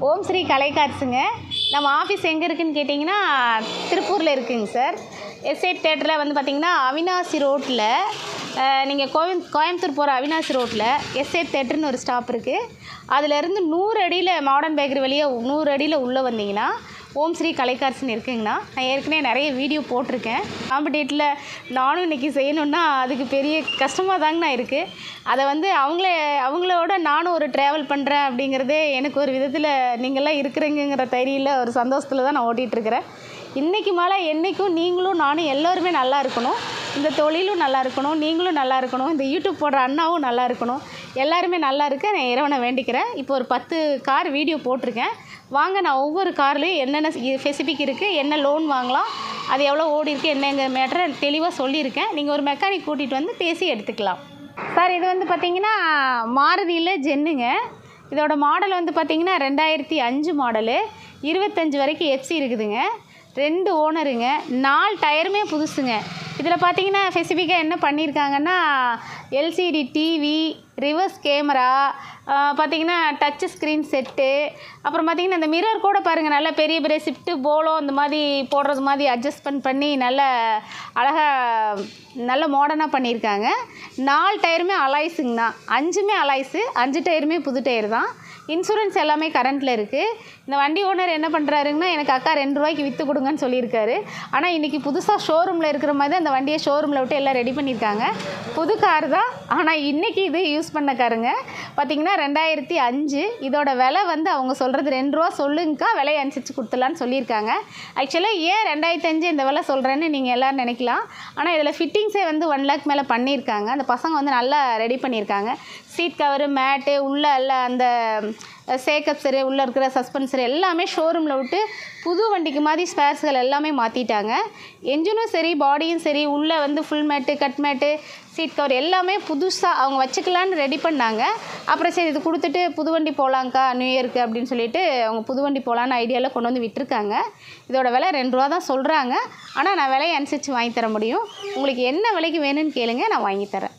ஓம் ஸ்ரீ கலைகாட்ஸுங்க நம்ம ஆஃபீஸ் எங்கே இருக்குன்னு கேட்டிங்கன்னா திருப்பூரில் இருக்குங்க சார் எஸ்ஏட் தேட்டரில் வந்து பார்த்திங்கன்னா அவினாசி ரோட்டில் நீங்கள் கோயம் கோயம்புத்தூர் போகிற அவினாசி ரோட்டில் எஸ்ஏட் தேட்டர்னு ஒரு ஸ்டாப் இருக்குது அதுலேருந்து நூறு அடியில் மாடர்ன் பேக்கரி வழியே நூறு அடியில் உள்ளே வந்தீங்கன்னா ஓம் ஸ்ரீ கலைகார்ஸ்னு இருக்குங்கண்ணா நான் ஏற்கனவே நிறைய வீடியோ போட்டிருக்கேன் காம்படேட்டில் நானும் இன்றைக்கி செய்யணுன்னா அதுக்கு பெரிய கஷ்டமாக தாங்கண்ணா இருக்குது அதை வந்து அவங்களே அவங்களோட நானும் ஒரு ட்ராவல் பண்ணுறேன் அப்படிங்கிறதே எனக்கு ஒரு விதத்தில் நீங்கள்லாம் இருக்கிறீங்கிற தைரியில் ஒரு சந்தோஷத்தில் தான் நான் ஓட்டிகிட்ருக்கிறேன் இன்றைக்கி மேலே என்றைக்கும் நீங்களும் நானும் எல்லோருமே நல்லா இருக்கணும் இந்த தொழிலும் நல்லா இருக்கணும் நீங்களும் நல்லா இருக்கணும் இந்த யூடியூப் போடுற அண்ணாவும் நல்லா இருக்கணும் எல்லாருமே நல்லா இருக்க நான் இறைவனை வேண்டிக்கிறேன் இப்போ ஒரு பத்து கார் வீடியோ போட்டிருக்கேன் வாங்க நான் ஒவ்வொரு கார்லேயும் என்னென்ன ஸ்பெசிஃபிக் இருக்குது என்ன லோன் வாங்கலாம் அது எவ்வளோ ஓடி இருக்குது என்னங்கிற மேட்டரை தெளிவாக சொல்லியிருக்கேன் நீங்கள் ஒரு மெக்கானிக் கூட்டிகிட்டு வந்து பேசி எடுத்துக்கலாம் சார் இது வந்து பார்த்தீங்கன்னா மாருதியில் ஜென்னுங்க இதோட மாடல் வந்து பார்த்தீங்கன்னா ரெண்டாயிரத்தி அஞ்சு மாடலு இருபத்தஞ்சு வரைக்கும் எஃப்சி இருக்குதுங்க ரெண்டு ஓனருங்க நாலு டயருமே புதுசுங்க இதில் பார்த்தீங்கன்னா ஸ்பெசிஃபிக்காக என்ன பண்ணியிருக்காங்கன்னா எல்சிடி டிவி ரிவர்ஸ் கேமரா பார்த்தீங்கன்னா டச் ஸ்க்ரீன் செட்டு அப்புறம் பார்த்தீங்கன்னா இந்த மிரர் கூட பாருங்கள் நல்ல பெரிய பெரிய ஷிஃப்ட்டு போலோ இந்த மாதிரி போடுறது மாதிரி அட்ஜஸ்ட்மெண்ட் பண்ணி நல்ல அழகாக நல்ல மாடர்னாக பண்ணியிருக்காங்க நாலு டயருமே அலாய்ஸுங்கண்ணா அஞ்சுமே அலாய்ஸு அஞ்சு டயருமே புது டயர் தான் இன்சூரன்ஸ் எல்லாமே கரண்ட்டில் இருக்குது இந்த வண்டி ஓனர் என்ன பண்ணுறாருங்கன்னா எனக்கு அக்கா ரெண்டு ரூபாய்க்கு விற்று கொடுங்கன்னு சொல்லியிருக்காரு ஆனால் இன்றைக்கி புதுசாக ஷோரூமில் இருக்கிற மாதிரி தான் அந்த வண்டியை ஷோரூமில் விட்டு எல்லாம் ரெடி பண்ணியிருக்காங்க புது கார் தான் ஆனால் இன்றைக்கி இது யூஸ் பண்ண காருங்க பார்த்திங்கன்னா ரெண்டாயிரத்தி அஞ்சு இதோட விலை வந்து அவங்க சொல்கிறது ரெண்டு ரூபா சொல்லுங்கக்கா விலையை அனுசரித்து கொடுத்துலான்னு சொல்லியிருக்காங்க ஆக்சுவலாக ஏன் ரெண்டாயிரத்தி அஞ்சு இந்த விலை சொல்கிறேன்னு நீங்கள் எல்லோரும் நினைக்கலாம் ஆனால் இதில் ஃபிட்டிங்ஸே வந்து ஒன் லேக் மேலே பண்ணியிருக்காங்க அந்த பசங்க வந்து நல்லா ரெடி பண்ணியிருக்காங்க சீட் கவரு மேட்டு உள்ளே எல்லாம் அந்த சேக்கப்ஸரு உள்ளே இருக்கிற சஸ்பென்சர் எல்லாமே ஷோரூமில் விட்டு புது வண்டிக்கு மாதிரி ஸ்பேர்ஸ்கள் எல்லாமே மாற்றிட்டாங்க என்ஜினும் சரி பாடியும் சரி உள்ளே வந்து full mat cut mat seat cover எல்லாமே புதுசாக அவங்க வச்சுக்கலான்னு ரெடி பண்ணாங்க அப்புறம் சரி இது கொடுத்துட்டு புது வண்டி போகலாங்க்கா நியூ இயருக்கு அப்படின்னு சொல்லிட்டு அவங்க புது வண்டி போகலான்னு ஐடியாவில் கொண்டு வந்து விட்டுருக்காங்க இதோட விலை ரெண்டு ரூபா தான் சொல்கிறாங்க ஆனால் நான் விலையை அனுசரித்து வாங்கி தர முடியும் உங்களுக்கு என்ன விலைக்கு வேணும்னு கேளுங்க நான் வாங்கி தரேன்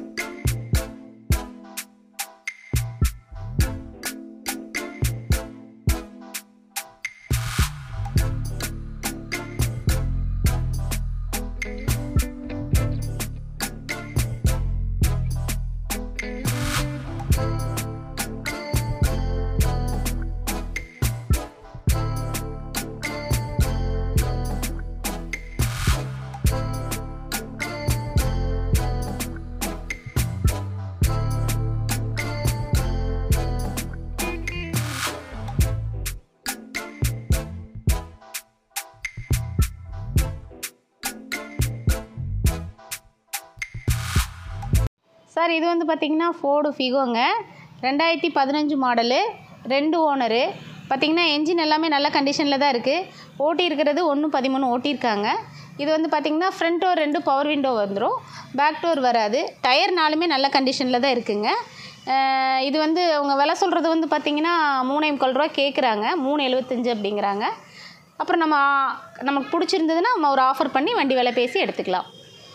சார் இது வந்து பார்த்திங்கன்னா ஃபோர்டு ஃபிகோங்க ரெண்டாயிரத்தி பதினஞ்சு மாடலு ரெண்டு ஓனரு பார்த்திங்கன்னா என்ஜின் எல்லாமே நல்ல கண்டிஷனில் தான் இருக்குது ஓட்டி இருக்கிறது ஒன்று பதிமூணு ஓட்டியிருக்காங்க இது வந்து பார்த்திங்கன்னா ஃப்ரண்ட் டோர் ரெண்டு பவர் விண்டோ வந்துடும் பேக் டோர் வராது டயர் நாலுமே நல்ல கண்டிஷனில் தான் இருக்குங்க அஹ் இது வந்து அவங்க விலை சொல்கிறது வந்து பார்த்திங்கன்னா மூணே முக்கால் ரூபா கேட்குறாங்க மூணு எழுபத்தஞ்சு அப்படிங்கிறாங்க அப்புறம் நம்ம நமக்கு பிடிச்சிருந்ததுன்னா நம்ம ஒரு ஆஃபர் பண்ணி வண்டி விலை பேசி எடுத்துக்கலாம்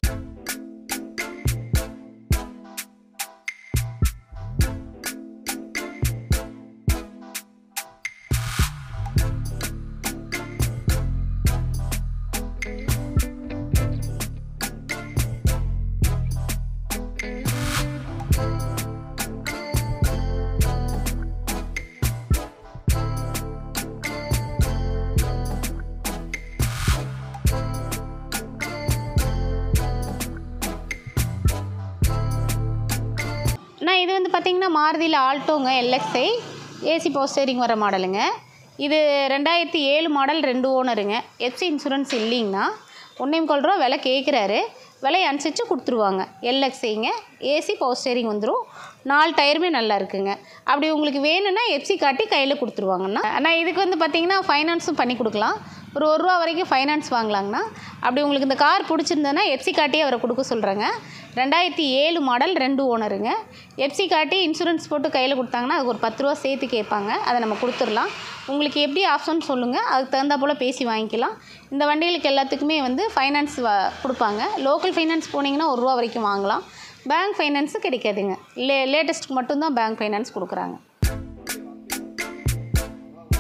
நான் இது வந்து பார்த்திங்கன்னா மாருதியில் ஆல்டோங்க எல்எக்ஸ்ஐ ஏசி பவர் ஸ்டேரிங் வர மாடலுங்க இது ரெண்டாயிரத்தி ஏழு மாடல் ரெண்டு ஓனருங்க எஃப்சி இன்சூரன்ஸ் இல்லைங்கண்ணா ஒன்றே முக்கால் ரூபா விலை கேட்குறாரு விலையை அனுசரித்து கொடுத்துருவாங்க எல்எக்ஸ்ஐங்க ஏசி பவர் ஸ்டேரிங் வந்துடும் நாலு டயருமே நல்லா இருக்குங்க அப்படி உங்களுக்கு வேணும்னா எஃப்சி காட்டி கையில் கொடுத்துருவாங்கண்ணா ஆனால் இதுக்கு வந்து பார்த்திங்கன்னா ஃபைனான்ஸும் பண்ணி கொடுக்கலாம் ஒரு ஒரு ரூபா வரைக்கும் ஃபைனான்ஸ் வாங்கலாங்கண்ணா அப்படி உங்களுக்கு இந்த கார் பிடிச்சிருந்ததுன்னா எஃப்சி காட்டியே அவரை கொடுக்க சொல்கிறேங்க ரெண்டாயிரத்தி ஏழு மாடல் ரெண்டு ஓனருங்க எஃப்சி காட்டி இன்சூரன்ஸ் போட்டு கையில் கொடுத்தாங்கன்னா அதுக்கு ஒரு பத்து ரூபா சேர்த்து கேட்பாங்க அதை நம்ம கொடுத்துடலாம் உங்களுக்கு எப்படி ஆப்ஷன் சொல்லுங்கள் அதுக்கு தகுந்தா போல் பேசி வாங்கிக்கலாம் இந்த வண்டிகளுக்கு எல்லாத்துக்குமே வந்து ஃபைனான்ஸ் வ கொடுப்பாங்க லோக்கல் ஃபைனான்ஸ் போனீங்கன்னா ஒரு ரூபா வரைக்கும் வாங்கலாம் பேங்க் ஃபைனான்ஸு கிடைக்காதுங்க லே லேட்டஸ்ட்டுக்கு மட்டும்தான் பேங்க் ஃபைனான்ஸ் கொடுக்குறாங்க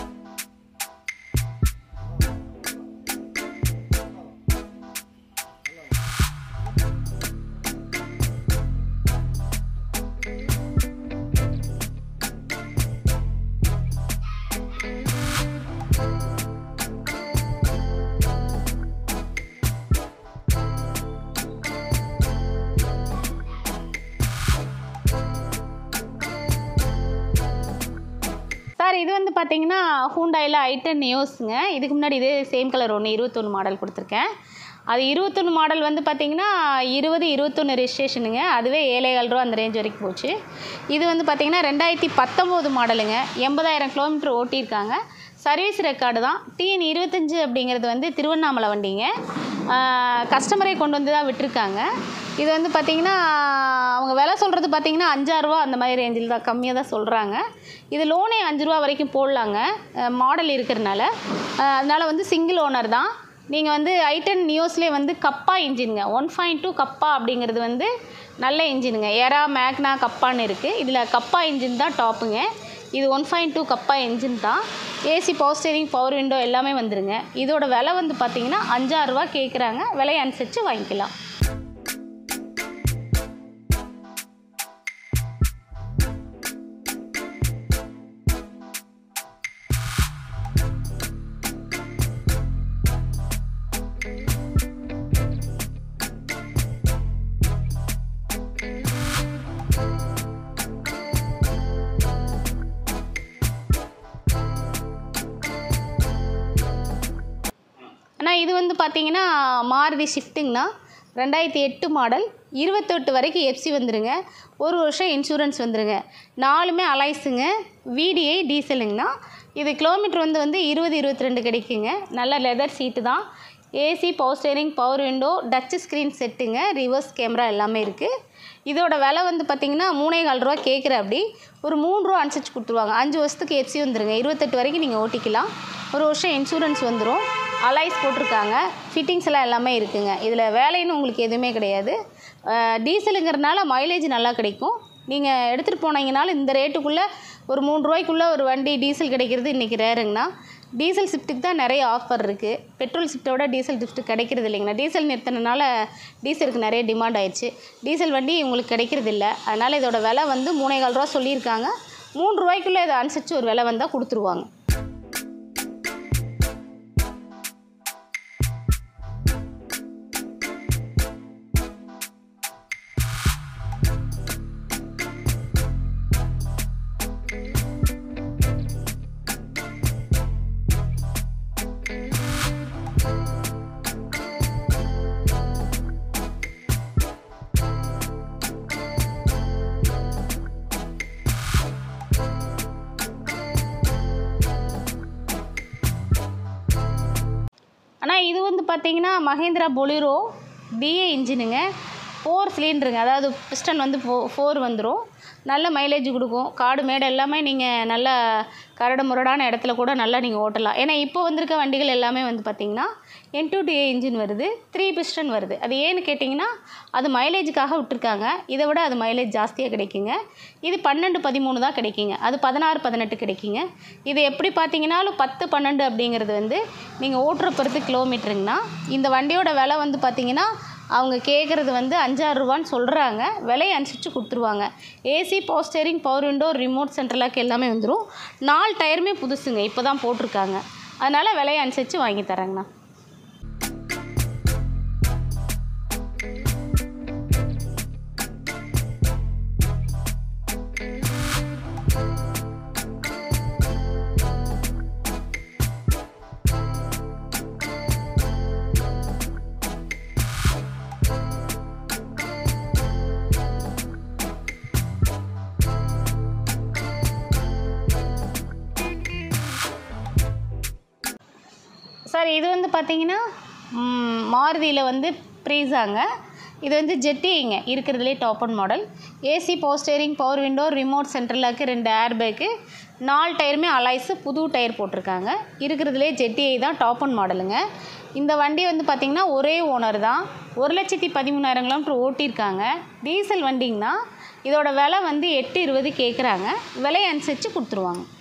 பார்த்தீங்கன்னா ஹூண்டாயில் ஐட்டன் நியோஸுங்க இதுக்கு முன்னாடி இதே சேம் கலர் ஒன்று இருபத்தொன்று மாடல் கொடுத்துருக்கேன் அது இருபத்தொன்று மாடல் வந்து பார்த்தீங்கன்னா இருபது இருபத்தொன்று ரெஜிஸ்ட்ரேஷனுங்க அதுவே ஏழேகால் ரூபா அந்த ரேஞ்ச் வரைக்கும் போச்சு இது வந்து பார்த்தீங்கன்னா ரெண்டாயிரத்தி பத்தொம்போது மாடலுங்க எண்பதாயிரம் கிலோமீட்டர் ஓட்டியிருக்காங்க சர்வீஸ் ரெக்கார்டு தான் டிஎன் இருபத்தஞ்சு அப்படிங்கிறது வந்து திருவண்ணாமலை வண்டிங்க கஸ்டமரே கொண்டு வந்து தான் விட்டிருக்காங்க இது வந்து பார்த்திங்கன்னா அவங்க விலை சொல்கிறது பார்த்திங்கன்னா அஞ்சாறுரூவா அந்த மாதிரி ரேஞ்சில் தான் கம்மியாக தான் சொல்கிறாங்க இது லோனே அஞ்சு ரூபா வரைக்கும் போடலாங்க மாடல் இருக்கிறனால அதனால் வந்து சிங்கிள் ஓனர் தான் நீங்கள் வந்து ஐட்டன் நியோஸ்லேயே வந்து கப்பா இன்ஜினுங்க ஒன் பாயிண்ட் டூ கப்பா அப்படிங்கிறது வந்து நல்ல இன்ஜினுங்க எரா மேக்னா கப்பான்னு இருக்குது இதில் கப்பா இன்ஜின் தான் டாப்புங்க இது one point two Kappa engine தான் AC power steering power window எல்லாமே வந்துருங்க இதோட விலை வந்து பார்த்தீங்கன்னா அஞ்சாறுரூவா கேட்குறாங்க விலையை அனுசரித்து வாங்கிக்கலாம் ஆனால் இது வந்து பார்த்தீங்கன்னா மாருதி ஷிஃப்ட்டுங்கண்ணா ரெண்டாயிரத்தி எட்டு மாடல் இருபத்தெட்டு வரைக்கும் எஃப்சி வந்துருங்க ஒரு வருஷம் இன்சூரன்ஸ் வந்துருங்க நாலுமே அலைஸுங்க விடிஐ டீசலுங்கண்ணா இது கிலோமீட்டர் வந்து வந்து இருபது இருபத்தி ரெண்டு கிடைக்குங்க நல்ல லெதர் சீட்டு தான் AC power steering power window touch screen செட்டுங்க ரிவர்ஸ் கேமரா எல்லாமே இருக்குது இதோட விலை வந்து பார்த்திங்கன்னா மூணே கால் ரூபா கேட்குற அப்படி ஒரு மூணு ரூபா அனுசரிச்சு கொடுத்துருவாங்க அஞ்சு வருஷத்துக்கு எஃப்சி வந்துருங்க இருபத்தெட்டு வரைக்கும் நீங்கள் ஓட்டிக்கலாம் ஒரு வருஷம் இன்சூரன்ஸ் வந்துடும் அலைஸ் போட்டிருக்காங்க ஃபிட்டிங்ஸ் எல்லாம் எல்லாமே இருக்குங்க இதில் வேலைன்னு உங்களுக்கு எதுவுமே கிடையாது டீசலுங்கிறதுனால மைலேஜ் நல்லா கிடைக்கும் நீங்கள் எடுத்துகிட்டு போனீங்கனாலும் இந்த ரேட்டுக்குள்ளே ஒரு மூணு ரூபாய்க்குள்ளே ஒரு வண்டி டீசல் கிடைக்கிறது இன்றைக்கி ரேருங்கண்ணா டீசல் ஷிஃப்ட்டுக்கு தான் நிறைய ஆஃபர் இருக்குது பெட்ரோல் ஷிஃப்ட்டை விட டீசல் ஷிஃப்ட் கிடைக்கிறது இல்லைங்கண்ணா டீசல் நிறுத்தினால டீசலுக்கு நிறைய டிமாண்ட் ஆயிடுச்சு டீசல் வண்டி உங்களுக்கு கிடைக்கிறது இல்லை அதனால் இதோட விலை வந்து மூணே கால் ரூபா சொல்லியிருக்காங்க மூணு ரூபாய்க்குள்ளே இதை அனுசரித்து ஒரு விலை வந்தால் கொடுத்துருவாங்க ஆனால் இது வந்து பார்த்தீங்கன்னா மகேந்திரா பொலிரோ டிஏ இன்ஜினுங்க ஃபோர் சிலிண்டருங்க அதாவது பிஸ்டன் வந்து ஃபோ ஃபோர் வந்துடும் நல்ல மைலேஜ் கொடுக்கும் காடு மேடு எல்லாமே நீங்கள் நல்ல கரடு முரடான இடத்துல கூட நல்லா நீங்கள் ஓட்டலாம் ஏன்னா இப்போ வந்திருக்க வண்டிகள் எல்லாமே வந்து பார்த்திங்கன்னா என் டூ டிஏ இன்ஜின் வருது த்ரீ பிஸ்டன் வருது அது ஏன்னு கேட்டிங்கன்னா அது மைலேஜுக்காக விட்டுருக்காங்க இதை விட அது மைலேஜ் ஜாஸ்தியாக கிடைக்குங்க இது பன்னெண்டு பதிமூணு தான் கிடைக்குங்க அது பதினாறு பதினெட்டு கிடைக்குங்க இது எப்படி பார்த்தீங்கன்னாலும் பத்து பன்னெண்டு அப்படிங்கிறது வந்து நீங்கள் ஓட்டுற பொறுத்து கிலோமீட்டருங்கண்ணா இந்த வண்டியோட விலை வந்து பார்த்தீங்கன்னா அவங்க கேட்குறது வந்து அஞ்சாறு ரூபான்னு சொல்கிறாங்க விலையை அனுசரித்து கொடுத்துருவாங்க AC power steering power window remote சென்ட்ரலாக்கு எல்லாமே வந்துடும் நாலு டயருமே புதுசுங்க இப்போ தான் போட்டிருக்காங்க அதனால் விலையை அனுசரித்து வாங்கி தரேங்கண்ணா சார் இது வந்து பார்த்தீங்கன்னா ம், மாருதியில் வந்து ப்ரீஸாங்க இது வந்து ஜெட்டிங்க இருக்கிறதுலே top and model AC power steering power window remote சென்ட்ரலாக்கு ரெண்டு ஏர் பேக்கு நாலு டயருமே அலாய்ஸு புது டயர் போட்டிருக்காங்க இருக்கிறதுலே ஜெட்டிஐ தான் டாப் அண்ட் மாடலுங்க இந்த வண்டி வந்து பார்த்திங்கன்னா ஒரே ஓனர் தான் ஒரு லட்சத்தி பதிமூணாயிரம் கிலோமீட்டர் ஓட்டியிருக்காங்க டீசல் வண்டிங்கன்னா இதோட விலை வந்து எட்டு இருபது கேட்குறாங்க விலையை அனுசரித்து கொடுத்துருவாங்க